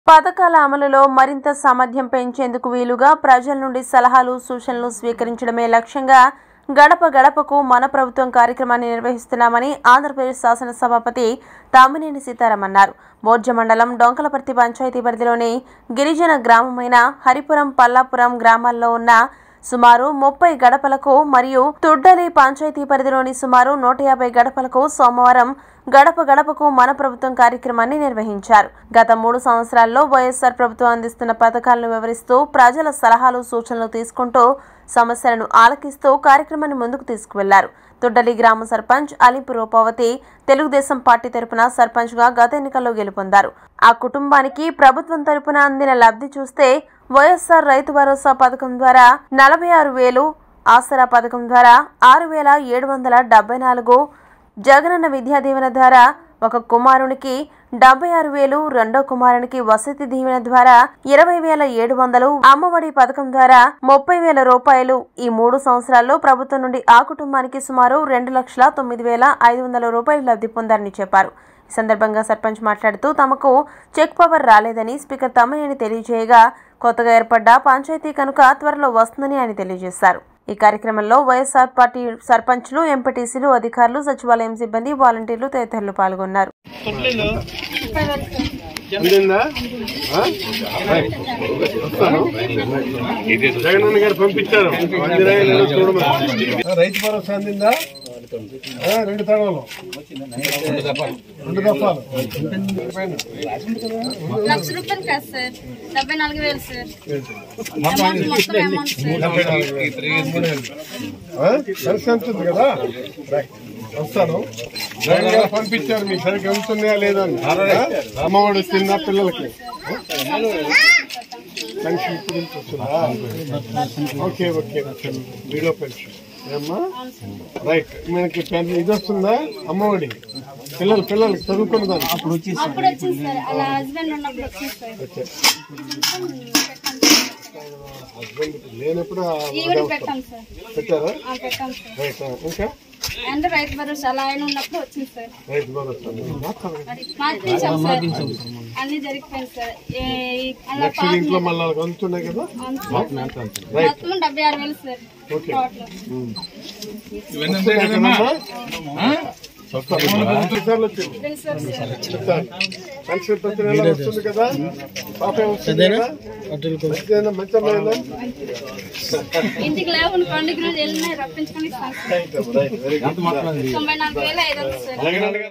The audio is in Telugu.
పథకాల అమలులో మరింత సామర్థ్యం పెంచేందుకు వీలుగా ప్రజల నుండి సలహాలు సూచనలు స్వీకరించడమే లక్ష్యంగా గడప గడపకు మన ప్రభుత్వం కార్యక్రమాన్ని నిర్వహిస్తున్నామని ఆంధ్రప్రదేశ్ శాసనసభాపతి తామినేని సీతారాం అన్నారు బోర్జ మండలం డొంకలపర్తి పంచాయతీ పరిధిలోని గిరిజన గ్రామమైన హరిపురం పల్లాపురం గ్రామాల్లో ఉన్న సుమారు ముప్పై గడపలకు మరియు తుడ్డలి పంచాయతీ పరిధిలోని సుమారు నూట యాభై గడపలకు సోమవారం గడప గడపకు మన ప్రభుత్వం కార్యక్రమాన్ని నిర్వహించారు గత మూడు సంవత్సరాల్లో వైఎస్ఆర్ ప్రభుత్వం అందిస్తున్న పథకాలను వివరిస్తూ ప్రజల సలహాలు సూచనలు తీసుకుంటూ సమస్యలను ఆలకిస్తూ కార్యక్రమాన్ని ముందుకు తీసుకువెళ్లారు తుడ్డలి గ్రామ సర్పంచ్ అలిపు రూపవతి తెలుగుదేశం పార్టీ తరపున సర్పంచ్గా గత ఎన్నికల్లో గెలుపొందారు ఆ కుటుంబానికి ప్రభుత్వం తరపున అందిన లబ్ధి చూస్తే వైఎస్ఆర్ రైతు భరోసా పథకం ద్వారా నలభై ఆరు వేలు ఆసరా పథకం ద్వారా ఆరు వేల ఏడు వందల డెబ్బై నాలుగు జగనన్న విద్యా దీవెన ద్వారా ఒక కుమారునికి డెబ్బై ఆరు వేలు రెండో కుమారునికి వసతి దీవెన ద్వారా ఇరవై వేల ఏడు వందలు అమ్మఒడి పథకం ద్వారా ముప్పై వేల రూపాయలు ఈ మూడు సంవత్సరాల్లో ప్రభుత్వం నుండి ఆ కుటుంబానికి సుమారు రెండు లక్షల తొమ్మిది వేల ఐదు వందల రూపాయలు లబ్ధి పొందారని చెప్పారు ఈ సందర్భంగా సర్పంచ్ మాట్లాడుతూ తమకు చెక్ పవర్ రాలేదని స్పీకర్ తమ్మినేని తెలియజేయగా కొత్తగా ఏర్పడ్డ పంచాయతీ కనుక త్వరలో వస్తుందని ఆయన తెలియజేశారు ఈ కార్యక్రమంలో వైఎస్ఆర్ పార్టీ సర్పంచ్లు ఎంపీటీసీలు అధికారులు సచివాలయం సిబ్బంది వాలంటీర్లు తదితరులు పాల్గొన్నారు అందిందా ఆ? రైట్. వస్తాను జగనన్న గారు పంపించారు అందిరాయి లేదో చూడమని ఆ, రైతు భరోసా అందిందా ఆ, రెండు తడవలు రెండు దఫాలు లక్ష రూపాయలు కాదు సార్ డెబ్బై నాలుగు వేలు సార్ అమౌంట్ మొత్తం అమౌంట్ సార్ డెబ్బై నాలుగు వేలు. ఆ? కలిసి ఉంటుంది కదా రైట్. వస్తాను జగన్ గారు పంపించారు మీకు సరిగ్గా వెళ్తున్నాయా లేదా అని. ఆ? అమ్మఒడి వచ్చిందా పిల్లలకి పెన్షన్ ఇప్పుడు నుంచి వస్తుందా ఓకే ఓకే వీడియో పెన్షన్ ఏమ్మా రైట్ మనకి పెన్ ఇది వస్తుందా అమ్మఒడి పిల్లలు పిల్లలకి చదువుకున్న దాన్ని అప్పుడు వచ్చింది సార్ అలా హస్బెండ్ ఉన్నప్పుడు వచ్చింది సార్ ఓకే హస్బెండ్ లేనప్పుడు ఆ ఈవిడ పెట్టాం సార్ పెట్టారా ఆ, పెట్టాం సార్ రైట్ ఆ, ఇంకా అంటే రైతు భరోసా అలా ఆయన ఉన్నప్పుడు వచ్చింది సార్ రైతు భరోసా మాట్లాడండి. మార్పించాం సార్ అన్ని జరిగిపోయింది సార్ ఏ- అలా నెక్స్ట్ దీంట్లో మళ్ళీ అందుతున్నాయి కదా రైట్ మొత్తం డెబ్బై ఆరు వేలు సార్ ఓకే టోటల్ వస్తున్నాయి కదమ్మా? వస్తాయి. ఎన్నిసార్లు వచ్చింది? తెలుసు సార్ చెప్తాను. పెన్షన్ ప్రతి నెల వస్తుంది కదా పాప వస్తుంది కదా మంచిదేనా? మంచి అమ్మాయినా? ఇంటికి లేవు పండుగ రోజు వెళ్ళినా రప్పించుకొని ఇస్తాను sir right, right, very good. తొంభై నాలుగు వేలు ఐదు వందలు సార్ జగన్ గారు